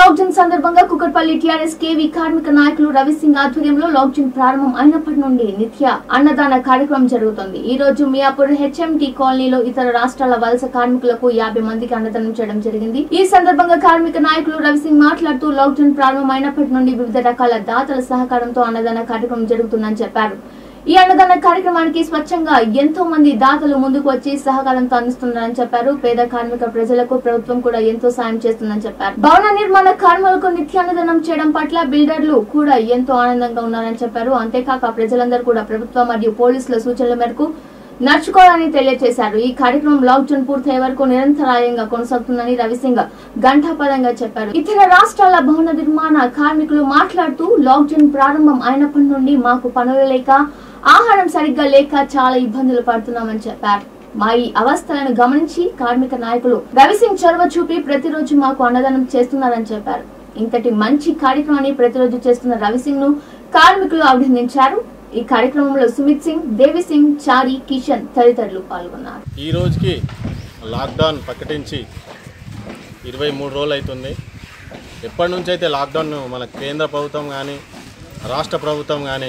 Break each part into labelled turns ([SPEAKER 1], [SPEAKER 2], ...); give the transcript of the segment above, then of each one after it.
[SPEAKER 1] lockdown సందర్భంగా Kukatpally TRS KV కార్మిక నాయకులు రవిసింగ్ ఆధ్వర్యంలో లాక్డౌన్ ప్రారంభం అయినప్పటి నుండి నిత్య అన్నదాన కార్యక్రమం జరుగుతోంది ఈ రోజు మియాపూర్ హెచ్ఎంటి కాలనీలో ఇతర రాష్ట్రాల వలస కార్మికులకు యాభై మందికి అన్నదానం చేయడం జరిగింది ఈ సందర్భంగా కార్మిక నాయకులు రవిసింగ్ మాట్లాడుతూ లాక్డౌన్ ప్రారంభం అయినప్పటి నుండి వివిధ రకాల దాతల సహకారంతో అన్నదాన కార్యక్రమం జరుగుతుందని చెప్పారు ఈ అన్నదాన కార్యక్రమానికి స్వచ్ఛంగా ఎంతో మంది దాతలు ముందుకు వచ్చి సహకారంతో అందిస్తున్నారని చెప్పారు పేద కార్మిక ప్రజలకు ప్రభుత్వం కూడా ఎంతో సాయం చేస్తుందని చెప్పారు భవన నిర్మాణ కార్మికులకు నిత్యాన్నదానం చేయడం పట్ల బిల్డర్లు కూడా ఎంతో ఆనందంగా ఉన్నారని చెప్పారు అంతేకాక ప్రజలందరూ కూడా ప్రభుత్వం మరియు పోలీసుల సూచనల మేరకు నడుచుకోవాలని తెలియజేశారు ఈ కార్యక్రమం లాక్డౌన్ పూర్తయ్యే వరకు నిరంతరాయంగా కొనసాగుతుందని రవిసింగ్ ఘంటాపదంగా చెప్పారు ఇతర రాష్ట్రాల భవన నిర్మాణ కార్మికులు మాట్లాడుతూ లాక్డౌన్ ప్రారంభం అయినప్పటి నుండి మాకు పనులు లేక ఆహారం సరిగ్గా లేక చాలా ఇబ్బందులు పడుతున్నామని చెప్పారు మా ఈ అవస్థలను గమనించి కార్మిక నాయకులు రవిసింగ్ చొరవ చూపి ప్రతిరోజు మాకు అన్నదానం చేస్తున్నారని చెప్పారు ఇంతటి మంచి కార్యక్రమాన్ని ప్రతిరోజు చేస్తున్న రవిసింగ్ ను కార్మికులు అభినందించారు ఈ కార్యక్రమంలో సుమిత్ సింగ్ దేవి సింగ్ చారి కిషన్ తదితరులు పాల్గొన్నారు
[SPEAKER 2] ఈ రోజుకి లాక్డౌన్ ప్రకటించి ఇరవై మూడు రోజులు అవుతుంది ఎప్పటి నుంచి అయితే లాక్డౌన్ మన కేంద్ర ప్రభుత్వం కానీ రాష్ట్ర ప్రభుత్వం కానీ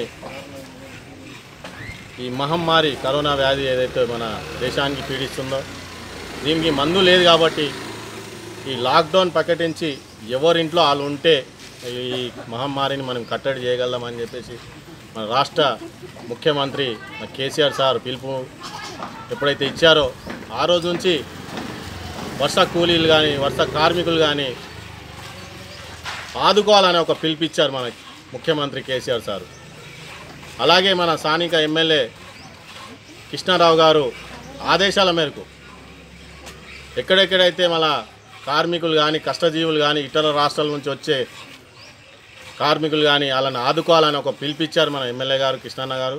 [SPEAKER 2] ఈ మహమ్మారి కరోనా వ్యాధి ఏదైతే మన దేశానికి పీడిస్తుందో దీనికి మందు లేదు కాబట్టి ఈ లాక్డౌన్ ప్రకటించి ఎవరింట్లో వాళ్ళు ఉంటే ఈ మహమ్మారిని మనం కట్టడి చేయగలమని చెప్పేసి మన రాష్ట్ర ముఖ్యమంత్రి మన కేసీఆర్ సార్ పిలుపు ఎప్పుడైతే ఇచ్చారో ఆ రోజు నుంచి వర్ష కూలీలు కానీ వర్ష కార్మికులు కానీ ఆదుకోవాలని ఒక పిలిపిచ్చారు మన ముఖ్యమంత్రి కేసీఆర్ సార్ అలాగే మన స్థానిక ఎమ్మెల్యే కృష్ణారావు గారు ఆదేశాల మేరకు ఎక్కడెక్కడైతే మన కార్మికులు కానీ కష్టజీవులు కానీ ఇతర రాష్ట్రాల నుంచి వచ్చే కార్మికులు కానీ వాళ్ళని ఆదుకోవాలని ఒక పిలిపిచ్చారు మన ఎమ్మెల్యే గారు కృష్ణన్న గారు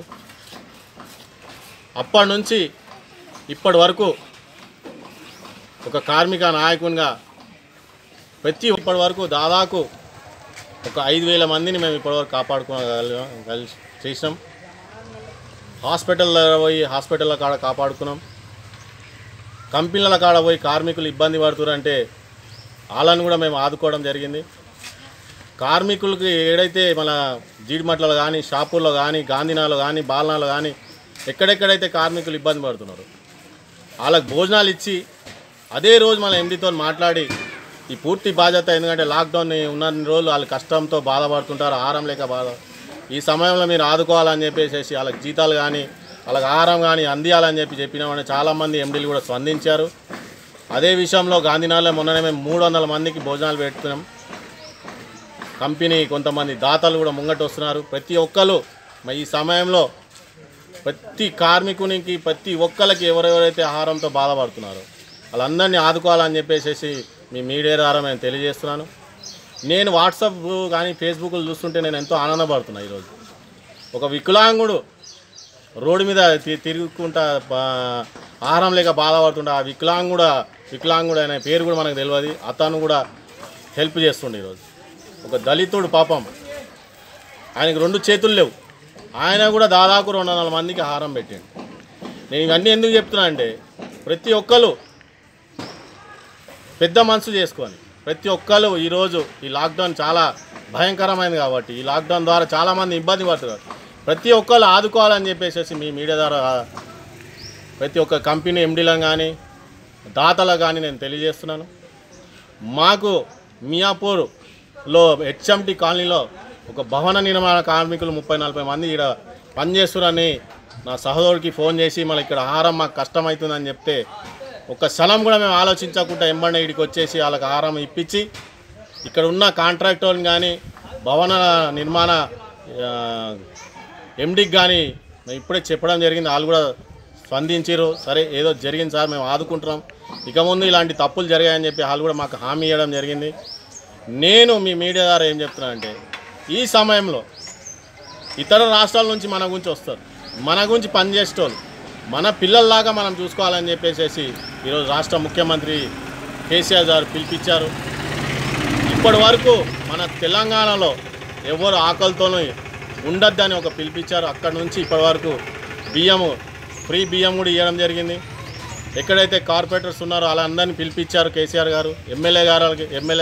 [SPEAKER 2] అప్పటి నుంచి ఇప్పటి వరకు ఒక కార్మిక నాయకునిగా ప్రతి ఇప్పటి వరకు దాదాపు ఒక ఐదు వేల మందిని మేము ఇప్పటివరకు కాపాడుకోగలిగాం కలిసి చేసినాం హాస్పిటల్లో పోయి హాస్పిటల్ల కాడ కాపాడుకున్నాం కంపెనీల కాడ పోయి కార్మికులు ఇబ్బంది పడుతున్నారంటే వాళ్ళని కూడా మేము ఆదుకోవడం జరిగింది కార్మికులకి ఏడైతే మన జీడిమట్లలో కానీ షాపుల్లో కానీ గాంధీనాలో కానీ బాలనాలో కానీ ఎక్కడెక్కడైతే కార్మికులు ఇబ్బంది పడుతున్నారు వాళ్ళకి భోజనాలు ఇచ్చి అదే రోజు మన ఎండితో మాట్లాడి ఈ పూర్తి బాధ్యత ఎందుకంటే లాక్డౌన్ ఉన్న రోజులు వాళ్ళు కష్టంతో బాధపడుతుంటారు ఆహారం లేక బాధ ఈ సమయంలో మీరు ఆదుకోవాలని చెప్పేసి వాళ్ళకి జీతాలు కానీ వాళ్ళకి ఆహారం కానీ అందియాలని చెప్పి చెప్పినామని చాలామంది ఎండీలు కూడా స్పందించారు అదే విషయంలో గాంధీనగర్లో మొన్ననే మేము మూడు వందల మందికి భోజనాలు పెడుతున్నాం కంపెనీ కొంతమంది దాతలు కూడా ముంగట వస్తున్నారు ప్రతి ఒక్కరు మరి ఈ సమయంలో ప్రతి కార్మికునికి ప్రతి ఒక్కరికి ఎవరెవరైతే ఆహారంతో బాధపడుతున్నారో వాళ్ళందరినీ ఆదుకోవాలని చెప్పేసి మీ మీడియా ద్వారా నేను తెలియజేస్తున్నాను నేను వాట్సాప్ కానీ ఫేస్బుక్లు చూస్తుంటే నేను ఎంతో ఆనందపడుతున్నా ఈరోజు ఒక వికలాంగుడు రోడ్డు మీద తి- తిరుగుకుంటా బా- ఆహారం లేక బాధపడుతుంటే ఆ వికలాంగుడ వికలాంగుడు అనే పేరు కూడా మనకు తెలియదు అతను కూడా హెల్ప్ చేస్తుండే ఈరోజు ఒక దళితుడు పాపం ఆయనకు రెండు చేతులు లేవు ఆయన కూడా దాదాపు రెండు వందల మందికి ఆహారం పెట్టాడు నేను ఇవన్నీ ఎందుకు చెప్తున్నా అంటే ప్రతి ఒక్కరు పెద్ద మనసు చేసుకొని ప్రతి ఒక్కరు ఈరోజు ఈ లాక్డౌన్ చాలా భయంకరమైనది కాబట్టి ఈ లాక్డౌన్ ద్వారా చాలామంది ఇబ్బంది పడుతున్నారు ప్రతి ఒక్కరు ఆదుకోవాలని చెప్పేసి మీ మీడియా ద్వారా ప్రతి ఒక్క కంపెనీ ఎండీలను కానీ దాతలకు కానీ నేను తెలియజేస్తున్నాను మాకు మియాపూర్లో హెచ్ఎంటి కాలనీలో ఒక భవన నిర్మాణ కార్మికులు ముప్పై నలభై మంది ఇక్కడ పనిచేస్తున్నారని నా సహోదరుడికి ఫోన్ చేసి మళ్ళీ ఇక్కడ ఆహారం మాకు కష్టమవుతుందని చెప్తే ఒక క్షణం కూడా మేము ఆలోచించకుండా ఎంబడి ఇక్కడికి వచ్చేసి వాళ్ళకి ఆహారం ఇప్పించి ఇక్కడ ఉన్న కాంట్రాక్టర్ని కానీ భవన నిర్మాణ ఆ, ఎండికి కానీ మేము ఇప్పుడే చెప్పడం జరిగింది వాళ్ళు కూడా స్పందించారు సరే ఏదో జరిగింది సార్ మేము ఆదుకుంటున్నాం ఇక ముందు ఇలాంటి తప్పులు జరిగాయని చెప్పి వాళ్ళు కూడా మాకు హామీ ఇవ్వడం జరిగింది నేను మీ మీడియా ద్వారా ఏం చెప్తున్నా అంటే ఈ సమయంలో ఇతర రాష్ట్రాల నుంచి మన గురించి వస్తారు మన గురించి పనిచేసేటోళ్ళు మన పిల్లల్లాగా మనం చూసుకోవాలని చెప్పేసి ఈరోజు రాష్ట్ర ముఖ్యమంత్రి కేసీఆర్ గారు పిలిపించారు ఇప్పటి వరకు మన తెలంగాణలో ఎవరు ఆకలితోనూ ఉండొద్దని ఒక పిలిపించారు అక్కడ నుంచి ఇప్పటి వరకు బియ్యము ఫ్రీ బియ్యం కూడా ఇవ్వడం జరిగింది ఎక్కడైతే కార్పొరేటర్స్ ఉన్నారో అలా అందరినీ పిలిపించారు కేసీఆర్ గారు ఎమ్మెల్యే గారు ఎమ్మెల్యే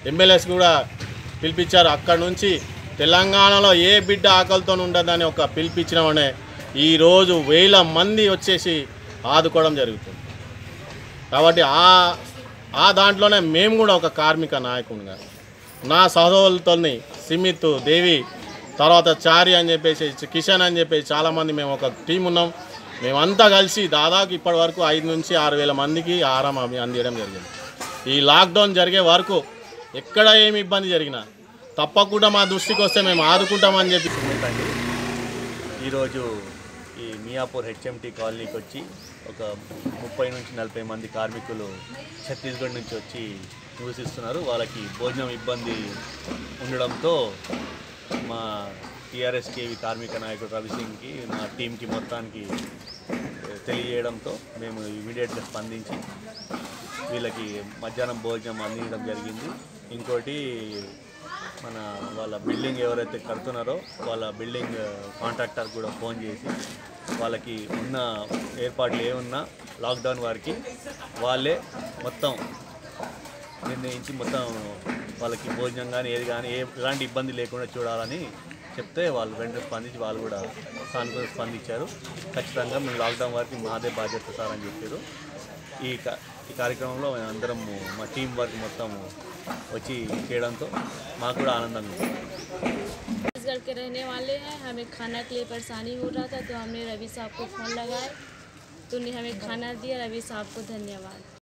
[SPEAKER 2] ఎమ్మెల్యేస్ కూడా పిలిపించారు అక్కడ నుంచి తెలంగాణలో ఏ బిడ్డ ఆకలితో ఉండదని ఒక పిలిపించినామనే ఈరోజు వేల మంది వచ్చేసి ఆదుకోవడం జరుగుతుంది కాబట్టి ఆ ఆ దాంట్లోనే మేము కూడా ఒక కార్మిక నాయకునిగా నా సహోదరులతోని సిమిత్ దేవి తర్వాత చారి అని చెప్పేసి కిషన్ అని చెప్పేసి చాలామంది మేము ఒక టీం ఉన్నాం మేమంతా కలిసి దాదాపు ఇప్పటి వరకు ఐదు నుంచి ఆరు వేల మందికి ఆహారం అవి అందించడం జరిగింది ఈ లాక్డౌన్ జరిగే వరకు ఎక్కడ ఏమి ఇబ్బంది జరిగినా తప్పకుండా మా దృష్టికి వస్తే మేము ఆదుకుంటామని చెప్పి
[SPEAKER 3] సుమితండి ఈరోజు ఈ మియాపూర్ హెచ్ఎంటీ కాలనీకి వచ్చి ఒక ముప్పై నుంచి నలభై మంది కార్మికులు ఛత్తీస్గఢ్ నుంచి వచ్చి నివసిస్తున్నారు వాళ్ళకి భోజనం ఇబ్బంది ఉండడంతో మా టీఆర్ఎస్ కేవి కార్మిక నాయకుడు రవిసింగ్కి మా టీంకి మొత్తానికి తెలియజేయడంతో మేము ఇమీడియట్గా స్పందించి వీళ్ళకి మధ్యాహ్నం భోజనం అందించడం జరిగింది ఇంకోటి మన వాళ్ళ బిల్డింగ్ ఎవరైతే కడుతున్నారో వాళ్ళ బిల్డింగ్ కాంట్రాక్టర్ కూడా ఫోన్ చేసి వాళ్ళకి ఉన్న ఏర్పాట్లు ఏమున్నా లాక్డౌన్ వారికి వాళ్ళే మొత్తం నిర్ణయించి మొత్తం వాళ్ళకి భోజనం కానీ ఏది కానీ ఏ ఎలాంటి ఇబ్బంది లేకుండా చూడాలని చెప్తే వాళ్ళు వెంటనే స్పందించి వాళ్ళు కూడా సానుకూల స్పందించారు ఖచ్చితంగా మేము లాక్డౌన్ వారికి మాదే బాధ్యత సార్ అని చెప్పారు ఈ కా- ఈ కార్యక్రమంలో మేము అందరం మా టీం వర్క్ మొత్తం వచ్చి చేయడంతో మాకు కూడా ఆనందంగా ఉంది
[SPEAKER 4] छत्तीसगढ़ के रहने वाले हैं हमें खाना के लिए परेशानी हो रहा था तो हमने रवि साहब को फ़ोन लगाया तो उन्हें हमें खाना दिया रवि साहब को धन्यवाद